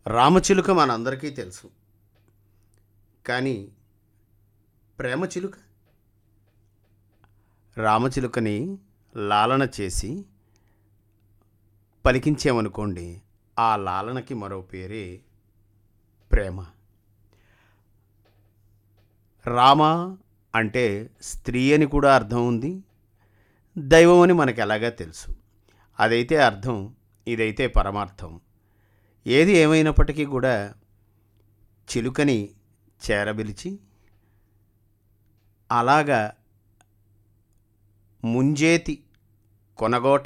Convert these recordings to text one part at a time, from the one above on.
రామచిలుక మనందరికీ తెలుసు కానీ ప్రేమ చిలుక రామచిలుకని లాలన చేసి పలికించామనుకోండి ఆ లాలనకి మరో పేరే ప్రేమ రామ అంటే స్త్రీ అని కూడా అర్థం ఉంది దైవం అని మనకు ఎలాగా తెలుసు అదైతే అర్థం ఇదైతే పరమార్థం ఏది ఏమైనప్పటికీ కూడా చిలుకని చేరబిలిచి అలాగా ముంజేతి కొనగోట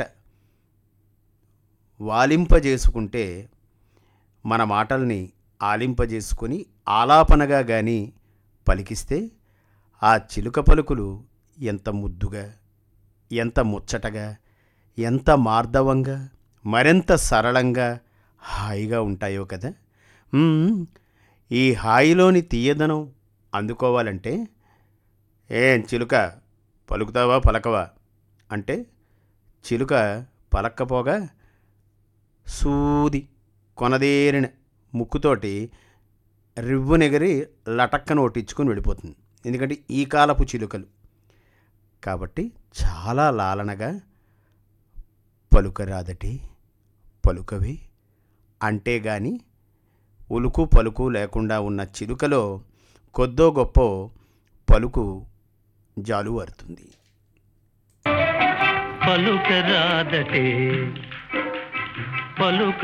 వాలింపజేసుకుంటే మన మాటల్ని ఆలింపజేసుకొని ఆలాపనగా కానీ పలికిస్తే ఆ చిలుక పలుకులు ఎంత ముద్దుగా ఎంత ముచ్చటగా ఎంత మార్దవంగా మరింత సరళంగా హాయిగా ఉంటాయో కదా మ్మ్. ఈ హాయిలోని తీయదనం అందుకోవాలంటే ఏం చిలుక పలుకుతావా పలకవా అంటే చిలుక పలక్కపోగా సూది కొనదేరిన ముక్కుతోటి రివ్వునెగరి లటక్కన ఒట్టించుకొని వెళ్ళిపోతుంది ఎందుకంటే ఈ కాలపు చిలుకలు కాబట్టి చాలా లాలనగా పలుకరాదటి పలుకవే అంటే గాని ఉలుకు పలుకు లేకుండా ఉన్న చిలుకలో కొద్దో గొప్ప పలుకు జాలువారుతుంది పలుకరాదటే పలుక